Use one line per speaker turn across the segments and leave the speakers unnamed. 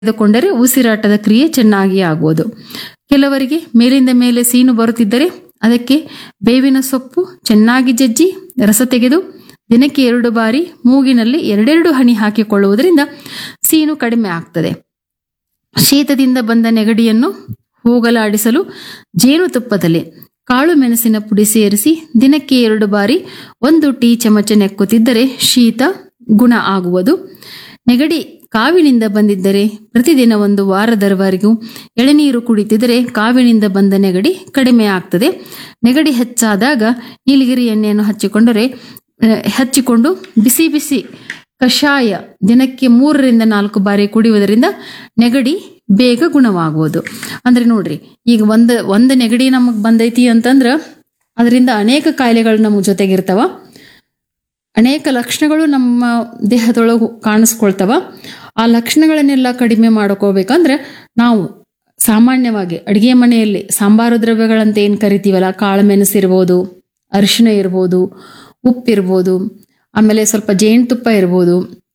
ತೆಗೆದುಕೊಂಡರೆ ಉಸಿರಾಟದ ಕ್ರಿಯೆ ಚೆನ್ನಾಗಿ ಆಗುವುದು ಕೆಲವರಿಗೆ ಮೇಲಿಂದ ಮೇಲೆ ಸೀನು ಬರುತ್ತಿದ್ದರೆ ಅದಕ್ಕೆ ಬೇವಿನ ಸೊಪ್ಪು ಚೆನ್ನಾಗಿ ಜಜ್ಜಿ ರಸ ತೆಗೆದು ದಿನಕ್ಕೆ ಎರಡು ಬಾರಿ ಮೂಗಿನಲ್ಲಿ ಎರಡೆರಡು ಹನಿ ಹಾಕಿಕೊಳ್ಳುವುದರಿಂದ ಸೀನು ಕಡಿಮೆ ಆಗ್ತದೆ ಶೀತದಿಂದ ಬಂದ ನೆಗಡಿಯನ್ನು ಹೋಗಲಾಡಿಸಲು ಜೇನುತುಪ್ಪದಲ್ಲಿ ಕಾಳು ಮೆಣಸಿನ ಪುಡಿ ಸೇರಿಸಿ ದಿನಕ್ಕೆ ಎರಡು ಬಾರಿ ಒಂದು ಟೀ ಚಮಚ ನೆಕ್ಕುತ್ತಿದ್ದರೆ ಶೀತ ಗುಣ ಆಗುವುದು ನೆಗಡಿ ಕಾವಿನಿಂದ ಬಂದಿದ್ದರೆ ಪ್ರತಿದಿನ ಒಂದು ವಾರದವರೆಗೂ ಎಳೆನೀರು ಕುಡಿತಿದ್ದರೆ ಕಾವಿನಿಂದ ಬಂದ ನೆಗಡಿ ಕಡಿಮೆ ಆಗ್ತದೆ ನೆಗಡಿ ಹೆಚ್ಚಾದಾಗ ನೀಲಗಿರಿ ಎಣ್ಣೆಯನ್ನು ಹಚ್ಚಿಕೊಂಡರೆ ಆ, ಹಚ್ಚಿಕೊಂಡು ಬಿಸಿ ಬಿಸಿ ಕಷಾಯ ದಿನಕ್ಕೆ ಮೂರರಿಂದ ನಾಲ್ಕು ಬಾರಿ ಕುಡಿಯುವುದರಿಂದ ನೆಗಡಿ ಬೇಗ ಗುಣವಾಗುವುದು ಅಂದ್ರೆ ನೋಡ್ರಿ ಈಗ ಒಂದು ಒಂದು ನೆಗಡಿ ನಮಗ್ ಬಂದೈತಿ ಅಂತಂದ್ರ ಅದರಿಂದ ಅನೇಕ ಕಾಯಿಲೆಗಳು ನಮ್ಮ ಜೊತೆಗಿರ್ತಾವ ಅನೇಕ ಲಕ್ಷಣಗಳು ನಮ್ಮ ದೇಹದೊಳಗೆ ಕಾಣಿಸ್ಕೊಳ್ತಾವ ಆ ಲಕ್ಷಣಗಳನ್ನೆಲ್ಲ ಕಡಿಮೆ ಮಾಡ್ಕೋಬೇಕಂದ್ರೆ ನಾವು ಸಾಮಾನ್ಯವಾಗಿ ಅಡಿಗೆ ಮನೆಯಲ್ಲಿ ಸಾಂಬಾರು ದ್ರವ್ಯಗಳಂತ ಏನು ಕರಿತೀವಲ್ಲ ಕಾಳು ಮೆಣಸು ಇರ್ಬೋದು ಅರಿಶಿಣ ಇರ್ಬೋದು ಉಪ್ಪಿರ್ಬೋದು ಆಮೇಲೆ ಸ್ವಲ್ಪ ಜೇನುತುಪ್ಪ ಇರ್ಬೋದು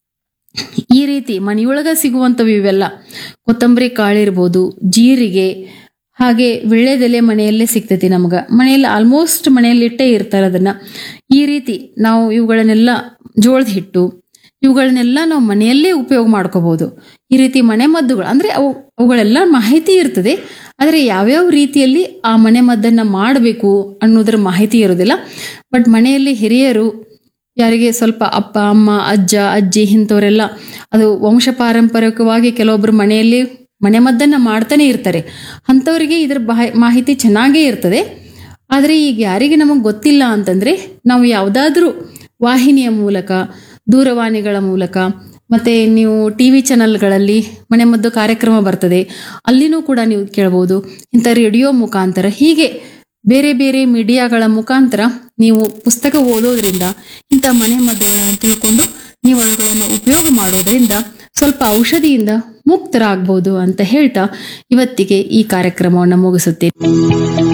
ಈ ರೀತಿ ಮನೆಯೊಳಗ ಸಿಗುವಂಥವು ಇವೆಲ್ಲ ಕೊತ್ತಂಬರಿ ಕಾಳಿರ್ಬೋದು ಜೀರಿಗೆ ಹಾಗೆ ವಿಳ್ಳೆದೆಲೆ ಮನೆಯಲ್ಲೇ ಸಿಗ್ತೈತಿ ನಮ್ಗೆ ಮನೆಯಲ್ಲಿ ಆಲ್ಮೋಸ್ಟ್ ಮನೆಯಲ್ಲಿ ಇಟ್ಟೇ ಇರ್ತಾರೆ ಅದನ್ನ ಈ ರೀತಿ ನಾವು ಇವುಗಳನ್ನೆಲ್ಲ ಜೋಳದ ಹಿಟ್ಟು ಇವುಗಳನ್ನೆಲ್ಲ ನಾವು ಮನೆಯಲ್ಲೇ ಉಪಯೋಗ ಮಾಡ್ಕೋಬಹುದು ಈ ರೀತಿ ಮನೆ ಮದ್ದುಗಳು ಅಂದ್ರೆ ಅವು ಅವುಗಳೆಲ್ಲ ಮಾಹಿತಿ ಇರ್ತದೆ ಆದರೆ ಯಾವ್ಯಾವ ರೀತಿಯಲ್ಲಿ ಆ ಮನೆ ಮದ್ದನ್ನ ಮಾಡಬೇಕು ಅನ್ನೋದ್ರ ಮಾಹಿತಿ ಇರೋದಿಲ್ಲ ಬಟ್ ಮನೆಯಲ್ಲಿ ಹಿರಿಯರು ಯಾರಿಗೆ ಸ್ವಲ್ಪ ಅಪ್ಪ ಅಮ್ಮ ಅಜ್ಜ ಅಜ್ಜಿ ಇಂಥವರೆಲ್ಲ ಅದು ವಂಶ ಪಾರಂಪರಿಕವಾಗಿ ಕೆಲವೊಬ್ರು ಮನೆಯಲ್ಲಿ ಮನೆ ಮದ್ದನ್ನ ಮಾಡ್ತಾನೆ ಇರ್ತಾರೆ ಅಂಥವರಿಗೆ ಇದ್ರ ಬಾಹಿ- ಮಾಹಿತಿ ಚೆನ್ನಾಗೇ ಇರ್ತದೆ ಆದರೆ ಈಗ ಯಾರಿಗೆ ನಮಗೆ ಗೊತ್ತಿಲ್ಲ ಅಂತಂದ್ರೆ ನಾವು ಯಾವುದಾದ್ರೂ ವಾಹಿನಿಯ ಮೂಲಕ ದೂರವಾಣಿಗಳ ಮೂಲಕ ಮತ್ತೆ ನೀವು ಟಿ ವಿ ಚಾನಲ್ಗಳಲ್ಲಿ ಮನೆಮದ್ದು ಕಾರ್ಯಕ್ರಮ ಬರ್ತದೆ ಅಲ್ಲಿನೂ ಕೂಡ ನೀವು ಕೇಳ್ಬೋದು ಇಂಥ ರೇಡಿಯೋ ಮುಖಾಂತರ ಹೀಗೆ ಬೇರೆ ಬೇರೆ ಮೀಡಿಯಾಗಳ ಮುಖಾಂತರ ನೀವು ಪುಸ್ತಕ ಓದೋದ್ರಿಂದ ಇಂಥ ಮನೆ ಮದ್ದುಗಳನ್ನು ತಿಳ್ಕೊಂಡು ನೀವು ಅವುಗಳನ್ನು ಉಪಯೋಗ ಮಾಡೋದ್ರಿಂದ ಸ್ವಲ್ಪ ಔಷಧಿಯಿಂದ ಮುಕ್ತರಾಗ್ಬೋದು ಅಂತ ಹೇಳ್ತಾ ಇವತ್ತಿಗೆ ಈ ಕಾರ್ಯಕ್ರಮವನ್ನು ಮುಗಿಸುತ್ತೇನೆ